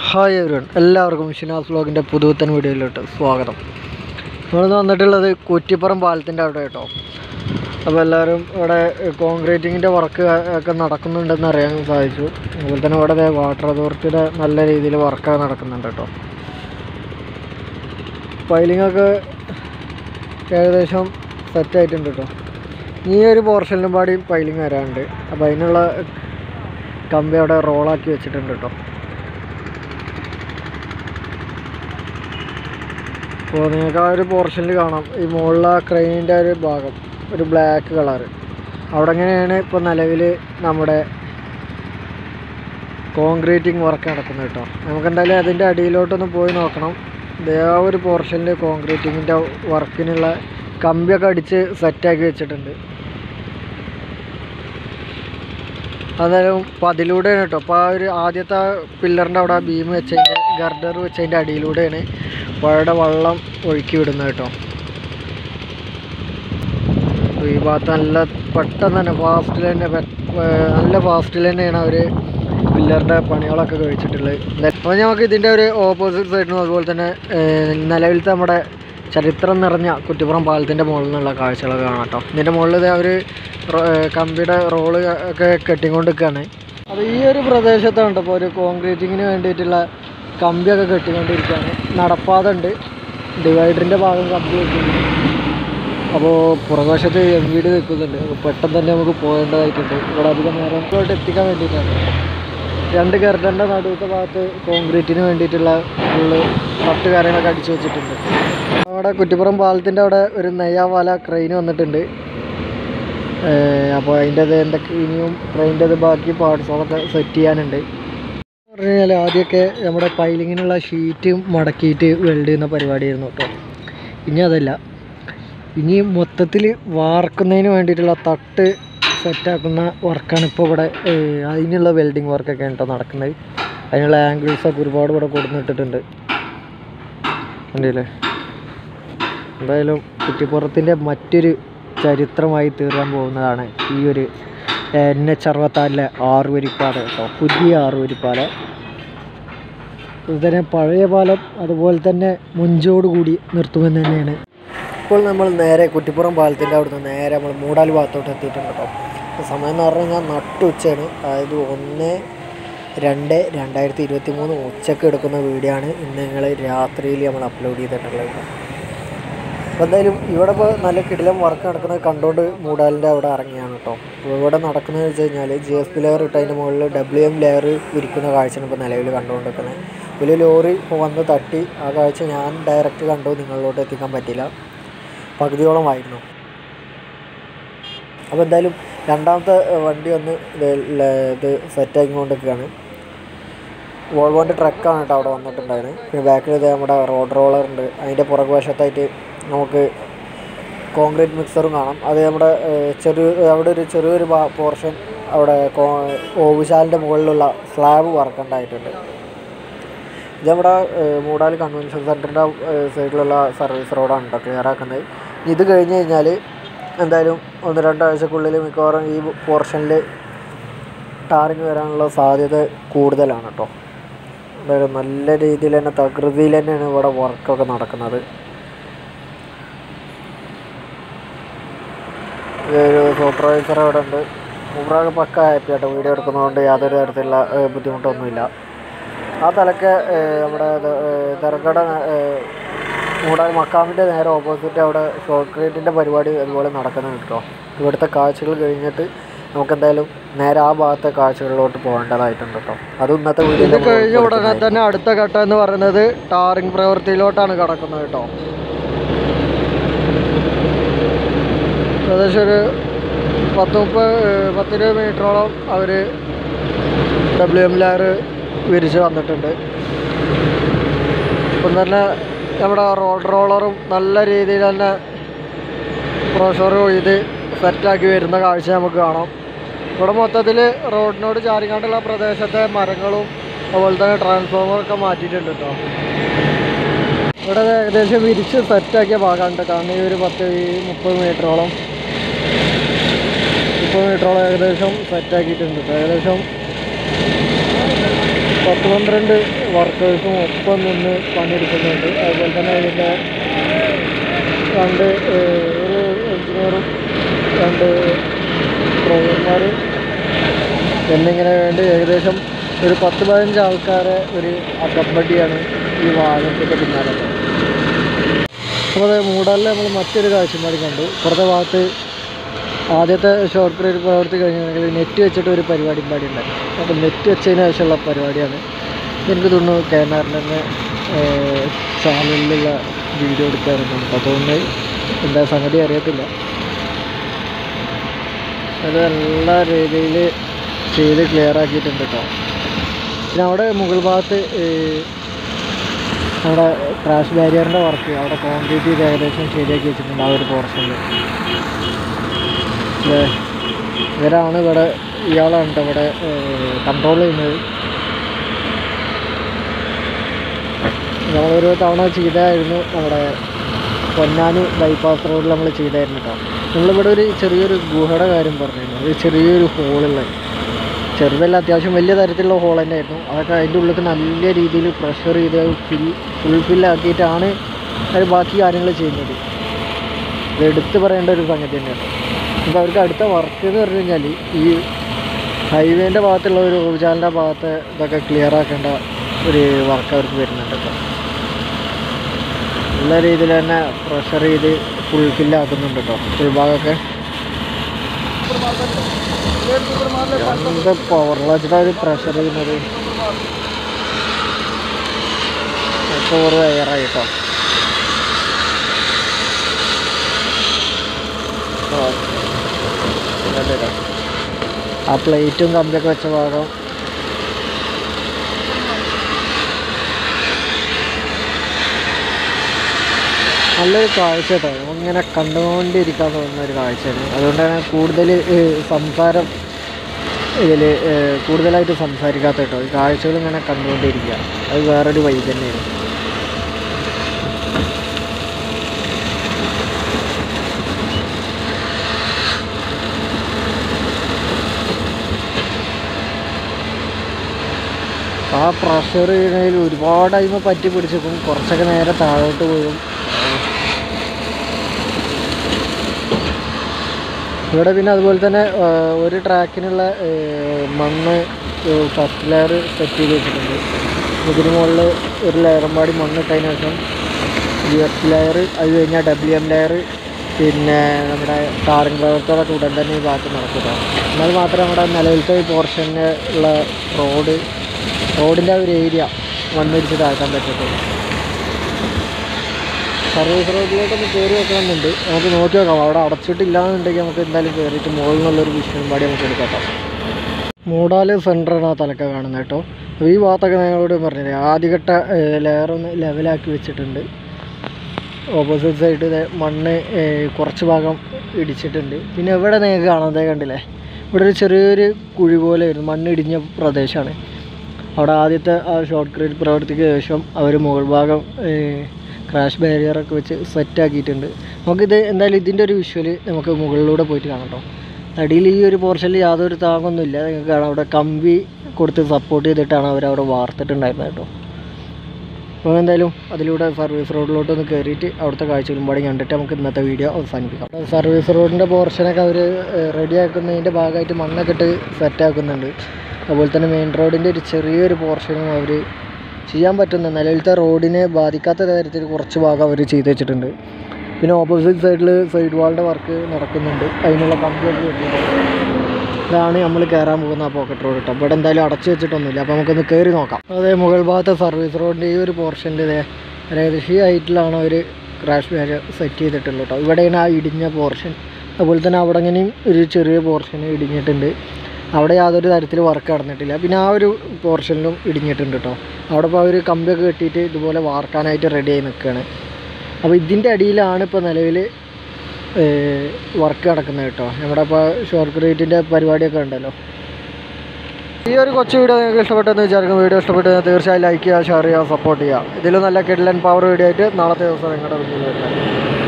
Hi everyone എല്ലാവർക്കും ഷിനാസ് വ്ലോഗിൻ്റെ പുതുത്തൻ വീഡിയോയിലോട്ട് സ്വാഗതം നമ്മളിന്ന് വന്നിട്ടുള്ളത് കുറ്റിപ്പുറം പാലത്തിൻ്റെ അവിടെ കേട്ടോ അപ്പോൾ എല്ലാവരും ഇവിടെ കോൺക്രീറ്റിങ്ങിൻ്റെ വർക്ക് ഒക്കെ നടക്കുന്നുണ്ടെന്ന് അറിയാൻ സാധിച്ചു അതുപോലെ തന്നെ ഇവിടെ വാട്ടർ അതോറിറ്റിയുടെ നല്ല രീതിയിൽ വർക്കൊക്കെ നടക്കുന്നുണ്ട് കേട്ടോ പൈലിങ്ങൊക്കെ ഏകദേശം സെറ്റായിട്ടുണ്ട് കേട്ടോ ഈ ഒരു പോർഷനിലും പാടി പൈലിങ് വരാനുണ്ട് അപ്പോൾ അതിനുള്ള കമ്പി അവിടെ റോളാക്കി വെച്ചിട്ടുണ്ട് കേട്ടോ അപ്പോൾ നിങ്ങൾക്ക് ആ ഒരു പോർഷനിൽ കാണാം ഈ മുകളിലെ ക്രെയിനിൻ്റെ ഒരു ഭാഗം ഒരു ബ്ലാക്ക് കളറ് അവിടെ എങ്ങനെയാണ് ഇപ്പോൾ നിലവിൽ നമ്മുടെ കോൺക്രീറ്റിംഗ് വർക്ക് നടക്കുന്നത് കേട്ടോ നമുക്ക് എന്തായാലും അതിൻ്റെ അടിയിലോട്ടൊന്ന് പോയി നോക്കണം ഇതേ ആ ഒരു പോർഷനിൽ കോൺക്രീറ്റിങ്ങിൻ്റെ വർക്കിനുള്ള കമ്പിയൊക്കെ അടിച്ച് സെറ്റാക്കി വെച്ചിട്ടുണ്ട് അതായത് അപ്പോൾ അതിലൂടെയാണ് കേട്ടോ അപ്പോൾ ആ ഒരു ആദ്യത്തെ പില്ലറിൻ്റെ അവിടെ ബീം വെച്ചതിൻ്റെ ഗർഡർ വെച്ചതിൻ്റെ അടിയിലൂടെയാണ് പുഴയുടെ വെള്ളം ഒഴുക്കി വിടുന്നത് കേട്ടോ അപ്പോൾ ഈ ഭാഗത്ത് നല്ല പെട്ടെന്ന് തന്നെ ഫാസ്റ്റിൽ തന്നെ പെ- ഏർ നല്ല ഫാസ്റ്റിൽ തന്നെയാണ് അവർ പില്ലറിൻ്റെ പണികളൊക്കെ കഴിച്ചിട്ടുള്ളത് അപ്പോൾ നമുക്ക് ഇതിൻ്റെ ഒരു ഓപ്പോസിറ്റ് സൈഡിലും അതുപോലെ തന്നെ ഏർ നിലവിലത്തെ നമ്മുടെ ചരിത്രം നിറഞ്ഞ കുറ്റിപ്പുറം പാലത്തിൻ്റെ മുകളിൽ നിന്നുള്ള കാഴ്ചകളൊക്കെ കാണാം കേട്ടോ ഇതിൻ്റെ മുകളിൽ അവർ കമ്പിയുടെ റോള് ഒക്കെ കെട്ടിക്കൊണ്ടിരിക്കുകയാണ് അപ്പോൾ ഈ ഒരു പ്രദേശത്തുണ്ട് ഇപ്പോൾ ഒരു കോൺക്രീറ്റിങ്ങിന് വേണ്ടിയിട്ടുള്ള കമ്പിയൊക്കെ കെട്ടിക്കൊണ്ടിരിക്കുകയാണ് നടപ്പാത ഉണ്ട് ഡിവൈഡറിൻ്റെ ഭാഗം കമ്പി വെക്കുന്നുണ്ട് അപ്പോൾ പുറകുവശത്ത് എം വീട് നിൽക്കുന്നുണ്ട് അപ്പോൾ പെട്ടെന്ന് തന്നെ നമുക്ക് പോകേണ്ടതായിട്ടുണ്ട് ഇവിടെ അധികം നേരം ഇങ്ങോട്ട് എത്തിക്കാൻ വേണ്ടിയിട്ടാണ് രണ്ട് ഗർഡൻ്റെ നടുവത്തെ ഭാഗത്ത് കോൺക്രീറ്റിന് വേണ്ടിയിട്ടുള്ള ഫുള്ള് തട്ട് കാര്യങ്ങളൊക്കെ അടിച്ചു വെച്ചിട്ടുണ്ട് അവിടെ കുറ്റിപ്പുറം പാലത്തിൻ്റെ അവിടെ ഒരു നെയ്യാവാല ക്രെയിൻ വന്നിട്ടുണ്ട് അപ്പോൾ അതിൻ്റെത് എന്തൊക്കെ ഇനിയും ട്രെയിനിൻ്റെത് ബാക്കി പാർട്സുകളൊക്കെ സെറ്റ് ചെയ്യാനുണ്ട് പറഞ്ഞു കഴിഞ്ഞാൽ ആദ്യമൊക്കെ നമ്മുടെ പൈലിങ്ങിനുള്ള ഷീറ്റ് മടക്കിയിട്ട് വെൽഡ് ചെയ്യുന്ന പരിപാടിയായിരുന്നു കേട്ടോ ഇനി അതല്ല ഇനി മൊത്തത്തിൽ വാർക്കുന്നതിന് വേണ്ടിയിട്ടുള്ള തട്ട് സെറ്റാക്കുന്ന വർക്കാണ് ഇപ്പോൾ ഇവിടെ ഏഹ്, അതിനുള്ള വെൽഡിങ് വർക്കൊക്കെ കേട്ടോ നടക്കുന്നത് അതിനുള്ള ആംഗിൾസൊക്കെ ഒരുപാട് ഇവിടെ കൊടുന്നിട്ടിട്ടുണ്ട് കണ്ടില്ലേ എന്തായാലും കുറ്റിപ്പുറത്തിൻ്റെ മറ്റൊരു ചരിത്രമായി തീർക്കാൻ പോകുന്നതാണ് ഈ ഒരു എൻ എച്ച് അറുപത്താറിലെ ആറുവരിപ്പാത കേട്ടോ പുതിയ ആറുവരിപ്പാല അതുതന്നെ പഴയ പാലം അതുപോലെ തന്നെ മുഞ്ചോടുകൂടി നിർത്തുമെന്ന് തന്നെയാണ് ഇപ്പോൾ നമ്മൾ നേരെ കുറ്റിപ്പുറം പാലത്തിൻ്റെ അവിടുന്ന് നേരെ നമ്മൾ മൂടാൽ ഭാഗത്തോട്ട് എത്തിയിട്ടുണ്ട് കേട്ടോ ഇപ്പോൾ സമയം എന്ന് പറഞ്ഞു കഴിഞ്ഞാൽ നട്ടുച്ചയാണ് അതായത് ഒന്ന് രണ്ട് രണ്ടായിരത്തി ഇരുപത്തി മൂന്ന് ഉച്ചക്ക് എടുക്കുന്ന വീഡിയോ ആണ് ഇന്ന് ഞങ്ങൾ രാത്രിയിൽ നമ്മൾ അപ്ലോഡ് ചെയ്തിട്ടുള്ളത് കേട്ടോ അപ്പോൾ എന്തായാലും ഇവിടെ ഇപ്പോൾ നല്ല കിടിലം വർക്ക് നടക്കുന്നത് കണ്ടുകൊണ്ട് മൂടാലിൻ്റെ അവിടെ ഇറങ്ങിയാണ് കേട്ടോ അപ്പോൾ ഇവിടെ നടക്കുന്നത് വെച്ച് കഴിഞ്ഞാൽ ജി എസ് പി ലെയർ ഇട്ട് അതിൻ്റെ മുകളിൽ ഡബ്ല്യു എം ലെയർ വിരിക്കുന്ന കാഴ്ചയാണ് ഇപ്പോൾ നിലവിൽ കണ്ടുകൊണ്ടിരിക്കുന്നത് വലിയ ലോറി ഇപ്പോൾ വന്ന് തട്ടി ആ കാഴ്ച ഞാൻ ഡയറക്റ്റ് കണ്ടു നിങ്ങളിലോട്ട് എത്തിക്കാൻ പറ്റില്ല പകുതിയോളമായിരുന്നു അപ്പോൾ എന്തായാലും രണ്ടാമത്തെ വണ്ടി വന്ന് ഇത് ല- ഇത് സെറ്റാക്കിക്കൊണ്ടിരിക്കുകയാണ് വോൾവോൻ്റെ ട്രക്കാണ് കേട്ടോ അവിടെ വന്നിട്ടുണ്ടായിരുന്നത് പിന്നെ ബാക്കിൽ ഇത് നമ്മുടെ റോഡ് റോളർ ഉണ്ട് അതിൻ്റെ പുറകുവശത്തായിട്ട് നമുക്ക് കോൺക്രീറ്റ് മിക്സറും കാണാം അത് നമ്മുടെ ഏഹ്, ചെറിയ അവിടെ ഒരു ചെറിയൊരു പോർഷൻ അവിടെ കോ ഓവുശാലിൻ്റെ മുകളിലുള്ള സ്ലാബ് വർക്കുണ്ടായിട്ടുണ്ട് ഇത് നമ്മുടെ ഏഹ്, മൂടാൽ കൺവെൻഷൻ സെൻറ്ററിൻ്റെ സൈഡിലുള്ള സർവീസ് റോഡാണ് കേട്ടോ ക്ലിയർ ആക്കുന്നത് ഇത് കഴിഞ്ഞ് കഴിഞ്ഞാൽ എന്തായാലും ഒന്ന് രണ്ടാഴ്ചക്കുള്ളിൽ മിക്കവാറും ഈ പോർഷനിൽ ടാറിങ് വരാനുള്ള സാധ്യത കൂടുതലാണ് കേട്ടോ എന്തായാലും നല്ല രീതിയിൽ തന്നെ തകൃതിയിൽ തന്നെയാണ് ഇവിടെ വർക്കൊക്കെ നടക്കുന്നത് ഇതൊരു സൂപ്പർവൈസർ അവിടെ ഉണ്ട് മൂപ്പറൊക്കെ പക്ക ഹാപ്പി ആട്ടോ വീഡിയോ എടുക്കുന്നതുകൊണ്ട് യാതൊരു തരത്തിലുള്ള ഏഹ്, ബുദ്ധിമുട്ടൊന്നുമില്ല ആ തലക്ക് ഏഹ്, നമ്മുടെ തിരക്കട മൂടാൽ മക്കാമിൻ്റെ നേരെ ഓപ്പോസിറ്റ് അവിടെ ഷോർട്ട് ക്രീറ്റിൻ്റെ പരിപാടി അതുപോലെ നടക്കുന്നുണ്ട് കേട്ടോ ഇവിടുത്തെ കാഴ്ചകൾ കഴിഞ്ഞിട്ട് നമുക്ക് എന്തായാലും നേരെ ആ ഭാഗത്തെ കാഴ്ചകളിലോട്ട് പോകേണ്ടതായിട്ടുണ്ട് കേട്ടോ അത് ഇന്നത്തെ വീഡിയോ കഴിഞ്ഞ ഉടനെ തന്നെ അടുത്ത ഘട്ടം എന്ന് പറയുന്നത് ടാറിങ് പ്രവൃത്തിയിലോട്ടാണ് കടക്കുന്നത് കേട്ടോ ഏകദേശം ഒരു പത്ത് മുപ്പത് പത്തിരുപത് മീറ്ററോളം അവർ ഡബ്ല്യു എം ലാർ വിരിച്ച് വന്നിട്ടുണ്ട് ഇപ്പം തന്നെ നമ്മുടെ റോഡ് റോളറും നല്ല രീതിയിൽ തന്നെ പ്രഷർ ഇത് സെറ്റാക്കി വരുന്ന കാഴ്ച നമുക്ക് കാണാം ഇവിടെ മൊത്തത്തിൽ റോഡിനോട് ചാരിക്കാണ്ടുള്ള പ്രദേശത്തെ മരങ്ങളും അതുപോലെ തന്നെ ട്രാൻസ്ഫോമറൊക്കെ മാറ്റിയിട്ടുണ്ട് കേട്ടോ ഇവിടെ ഇത് ഏകദേശം വിരിച്ച് സെറ്റാക്കിയ ഭാഗമുണ്ട് കാരണം ഈ ഒരു പത്ത് ഈ മുപ്പത് മീറ്ററോളം മുപ്പത് മീറ്ററോളം ഏകദേശം സെറ്റാക്കിയിട്ടുണ്ട് കേട്ടോ. ഏകദേശം പത്ത് പന്ത്രണ്ട് വർക്കേഴ്സും ഒപ്പം നിന്ന് പണിയെടുക്കുന്നുണ്ട് അതുപോലെ തന്നെ ഇതിൻ്റെ രണ്ട് ഏഹ്, ഒരു എഞ്ചിനീയറും രണ്ട് ഡ്രൈവർമാർ എന്നിങ്ങനെ വേണ്ടി ഏകദേശം ഒരു പത്ത് പതിനഞ്ച് ആൾക്കാരെ ഒരു അകമ്പടിയാണ് ഈ വാഹനത്തിൻ്റെ പിന്നാലെ അപ്പോൾ അത് മൂടാലിൽ നമ്മൾ മറ്റൊരു കാഴ്ചപ്പാടി കണ്ടു ഇപ്പുറത്തെ ഭാഗത്ത് ആദ്യത്തെ ഷോർട്ട് പീരീഡ് പ്രവർത്തി കഴിഞ്ഞിട്ടുണ്ടെങ്കിൽ നെറ്റ് വെച്ചിട്ട് ഒരു പരിപാടി പാടി ഉണ്ടായി അപ്പോൾ നെറ്റ് വെച്ചതിന് ശേഷമുള്ള പരിപാടിയാണ് എനിക്ക് തോന്നുന്നു കേനാറിൻ്റെ തന്നെ ചാനലിലുള്ള വീഡിയോ എടുക്കാറുണ്ട് അതുകൊണ്ട് എന്താ സംഗതി അറിയത്തില്ല അത് എല്ലാ രീതിയിൽ ചെയ്ത് ക്ലിയർ ആക്കിയിട്ടുണ്ട് കേട്ടോ പിന്നെ അവിടെ മുകൾ ഭാഗത്ത് ഏഹ്, നമ്മുടെ ക്രാഷ് ബാരിയറിൻ്റെ വർക്ക് അവിടെ കോൺക്രീറ്റ് ചെയ്ത് ഏകദേശം ശരിയാക്കി വെച്ചിട്ടുണ്ട് ആ ഒരു പോർഷനിൽ ഇവരാണ് ഇവിടെ ഇയാളാണ് ട്ടോ ഇവിടെ കൺട്രോൾ ചെയ്യുന്നത് നമ്മളൊരു തവണ ചെയ്തായിരുന്നു നമ്മുടെ പൊന്നാനി ബൈപ്പാസ് റോഡിൽ നമ്മൾ ചെയ്തായിരുന്നു കേട്ടോ നമ്മളിവിടെ ഒരു ചെറിയൊരു ഗുഹയുടെ കാര്യം പറഞ്ഞിരുന്നു ഒരു ചെറിയൊരു ഹോളുള്ള ചെറുതല്ല അത്യാവശ്യം വലിയ തരത്തിലുള്ള ഹോൾ തന്നെയായിരുന്നു അതൊക്കെ അതിൻ്റെ ഉള്ളിൽ നല്ല രീതിയിൽ പ്രഷർ ചെയ്ത് ഫിൽ ഫുൾ ഫില്ലാക്കിയിട്ടാണ് അവർ ബാക്കി കാര്യങ്ങൾ ചെയ്യുന്നത് ഇത് എടുത്തു പറയേണ്ട ഒരു സംഗതി തന്നെയാണ് അപ്പോൾ അവർക്ക് അടുത്ത വർക്ക് എന്ന് പറഞ്ഞു കഴിഞ്ഞാൽ ഈ ഹൈവേൻ്റെ ഭാഗത്തുള്ള ഒരു ഓവുചാലിൻ്റെ ഭാഗത്ത് ഇതൊക്കെ ക്ലിയർ ആക്കേണ്ട ഒരു വർക്ക് അവർക്ക് വരുന്നുണ്ട് കേട്ടോ നല്ല രീതിയിൽ തന്നെ പ്രഷർ ചെയ്ത് ഫുൾ ഫില്ലാക്കുന്നുണ്ട് കേട്ടോ ഫുൾ ഭാഗമൊക്കെ എന്ത് പവറിൽ വെച്ചിട്ടാണ് ഒരു പ്രഷർ ചെയ്യുന്നത് ഒക്കെ ഒരു എയറായി കേട്ടോ ആ. ഇങ്ങോട്ട് ഇടാം. ആ പ്ലേറ്റും കമ്പിയൊക്കെ വെച്ച ഭാഗം നല്ലൊരു കാഴ്ച കേട്ടോ ഇങ്ങനെ കണ്ടുകൊണ്ടിരിക്കാൻ തോന്നുന്ന ഒരു കാഴ്ചയാണ് അതുകൊണ്ടാണ് കൂടുതൽ സംസാരം ഇതിൽ കൂടുതലായിട്ട് സംസാരിക്കാത്ത കേട്ടോ ഈ കാഴ്ചകൾ ഇങ്ങനെ കണ്ടുകൊണ്ടിരിക്കുക അത് വേറൊരു വഴി തന്നെയാണ് ആ പ്രഷർ ചെയ്യുന്നതിൽ ഒരുപാട് അതിമ പറ്റി പിടിച്ചേക്കും കുറച്ചൊക്കെ നേരെ താഴോട്ട് പോകും ഇവിടെ പിന്നെ അതുപോലെ തന്നെ ആ, ഒരു ട്രാക്കിനുള്ള ഏ, മണ്ണ് ഫസ്റ്റ് ലെയർ സെറ്റ് ചെയ്ത് വെച്ചിട്ടുണ്ട് ഇതിന് മുകളിൽ ഒരു ലെയറും പാടി മണ്ണിട്ടതിന് ശേഷം യു എഫ് ലെയർ അത് കഴിഞ്ഞാൽ ഡബ്ല്യു എം ലെയർ പിന്നെ നമ്മുടെ ടാറിംഗ് പ്രവർത്തനമൊക്കെ ഉടൻ തന്നെ ഈ ഭാഗത്ത് നടക്കുക എന്നാൽ മാത്രമേ നമ്മുടെ നിലവിലത്തെ ഈ പോർഷന് ഉള്ള റോഡ് റോഡിൻ്റെ ആ ഒരു ഏരിയ മണ്ണിടിച്ച് താഴ്ത്താൻ പറ്റത്തുള്ളൂ സർവീസ് റോഡിലോട്ടൊന്ന് കയറി വെക്കണമെന്നുണ്ട് നമുക്ക് നോക്കി നോക്കാം അവിടെ അടച്ചിട്ടില്ലാന്നുണ്ടെങ്കിൽ നമുക്ക് എന്തായാലും കയറിയിട്ട് മുകളിൽ നിന്നുള്ളൊരു വിഷയം പാടി നമുക്ക് എടുക്കാം കേട്ടോ മൂടാല് സെൻറ്ററാണ് ആ തലക്ക കാണുന്നത് കേട്ടോ അപ്പോൾ ഈ ഭാഗത്തൊക്കെ ഞങ്ങളോട് പറഞ്ഞില്ലേ ആദ്യഘട്ട ലെയർ ഒന്ന് ലെവലാക്കി വെച്ചിട്ടുണ്ട് ഓപ്പോസിറ്റ് സൈഡ് ഇത് മണ്ണ് ഏഹ്, കുറച്ച് ഭാഗം ഇടിച്ചിട്ടുണ്ട് പിന്നെ ഇവിടെ നിങ്ങൾക്ക് കാണാതെ കണ്ടില്ലേ ഇവിടെ ഒരു ചെറിയൊരു കുഴി പോലെ ആയിരുന്നു മണ്ണ് ഇടിഞ്ഞ പ്രദേശമാണ് അവിടെ ആദ്യത്തെ ആ ഷോർട്ട് ക്രീറ്റ് പ്രവർത്തിക്ക് ശേഷം അവർ മുകൾ ഭാഗം ക്രാഷ് ബാരിയറൊക്കെ വെച്ച് സെറ്റാക്കിയിട്ടുണ്ട് നമുക്കിത് എന്തായാലും ഇതിൻ്റെ ഒരു വിഷ്വൽ നമുക്ക് മുകളിലൂടെ പോയിട്ട് കാണാം കേട്ടോ അടിയിൽ ഈ ഒരു പോർഷനിൽ യാതൊരു താങ്ങൊന്നുമില്ല നിങ്ങൾക്ക് കാണാം അവിടെ കമ്പി കൊടുത്ത് സപ്പോർട്ട് ചെയ്തിട്ടാണ് അവർ അവിടെ വാർത്തിട്ടുണ്ടായിരുന്നത് കേട്ടോ അപ്പോൾ എന്തായാലും അതിലൂടെ സർവീസ് റോഡിലോട്ട് ഒന്ന് കയറിയിട്ട് അവിടുത്തെ കാഴ്ചകളും പാടി കണ്ടിട്ട് നമുക്ക് ഇന്നത്തെ വീഡിയോ അവസാനിപ്പിക്കാം സർവീസ് റോഡിൻ്റെ പോർഷനൊക്കെ അവർ റെഡിയാക്കുന്നതിൻ്റെ ഭാഗമായിട്ട് മണ്ണൊക്കെ ഇട്ട് സെറ്റാക്കുന്നുണ്ട് അതുപോലെ തന്നെ മെയിൻ റോഡിൻ്റെ ഒരു ചെറിയൊരു പോർഷനും അവർ ചെയ്യാൻ പറ്റുന്ന നിലവിലത്തെ റോഡിനെ ബാധിക്കാത്ത തരത്തിൽ കുറച്ച് ഭാഗം അവർ ചെയ്ത് വെച്ചിട്ടുണ്ട് പിന്നെ ഓപ്പോസിറ്റ് സൈഡിൽ സൈഡ് വാളിൻ്റെ വർക്ക് നടക്കുന്നുണ്ട് അതിനുള്ള കമ്പിയൊക്കെ വെച്ചിട്ടുണ്ട് ഇതാണ് നമ്മൾ കയറാൻ പോകുന്ന ആ പോക്കറ്റ് റോഡ് കേട്ടോ ഇവിടെ എന്തായാലും അടച്ചു വെച്ചിട്ടൊന്നുമില്ല അപ്പോൾ നമുക്കൊന്ന് കയറി നോക്കാം അതേ മുകൾ ഭാഗത്തെ സർവീസ് റോഡിൻ്റെ ഈ ഒരു പോർഷനിൽ ഇതേ ഏകദേശം ഈ ഹൈറ്റിലാണ് അവർ ക്രാഷ് ബാരിയർ സെറ്റ് ചെയ്തിട്ടുള്ളത് കേട്ടോ ഇവിടെയാണ് ആ ഇടിഞ്ഞ പോർഷൻ അതുപോലെ തന്നെ അവിടെ ഇങ്ങനെയും ഒരു ചെറിയ പോർഷൻ ഇടിഞ്ഞിട്ടുണ്ട് അവിടെ യാതൊരു തരത്തിൽ വർക്ക് നടന്നിട്ടില്ല പിന്നെ ആ ഒരു പോർഷനിലും ഇടിഞ്ഞിട്ടുണ്ട് കേട്ടോ അവിടെ ഇപ്പോൾ അവർ കമ്പിയൊക്കെ കെട്ടിയിട്ട് ഇതുപോലെ വാർക്കാനായിട്ട് റെഡി ആയി നിൽക്കുകയാണ് അപ്പോൾ ഇതിൻ്റെ അടിയിലാണ് ഇപ്പോൾ നിലവിൽ വർക്ക് നടക്കുന്നത് കേട്ടോ നമ്മുടെ ഇപ്പോൾ ഷോർട്ട് ക്രീറ്റിൻ്റെ പരിപാടിയൊക്കെ ഉണ്ടല്ലോ ഈ ഒരു കൊച്ചു വീഡിയോ നിങ്ങൾക്ക് ഇഷ്ടപ്പെട്ടെന്ന് വിചാരിക്കും വീഡിയോ ഇഷ്ടപ്പെട്ട് തീർച്ചയായും ലൈക്ക് ചെയ്യുക ഷെയർ ചെയ്യുക സപ്പോർട്ട് ചെയ്യുക ഇതിൽ നല്ല കിഡ്ലൻ പവർ വീഡിയോ ആയിട്ട് നാളത്തെ ദിവസം നിങ്ങളുടെ മുന്നിൽ വരുന്നത്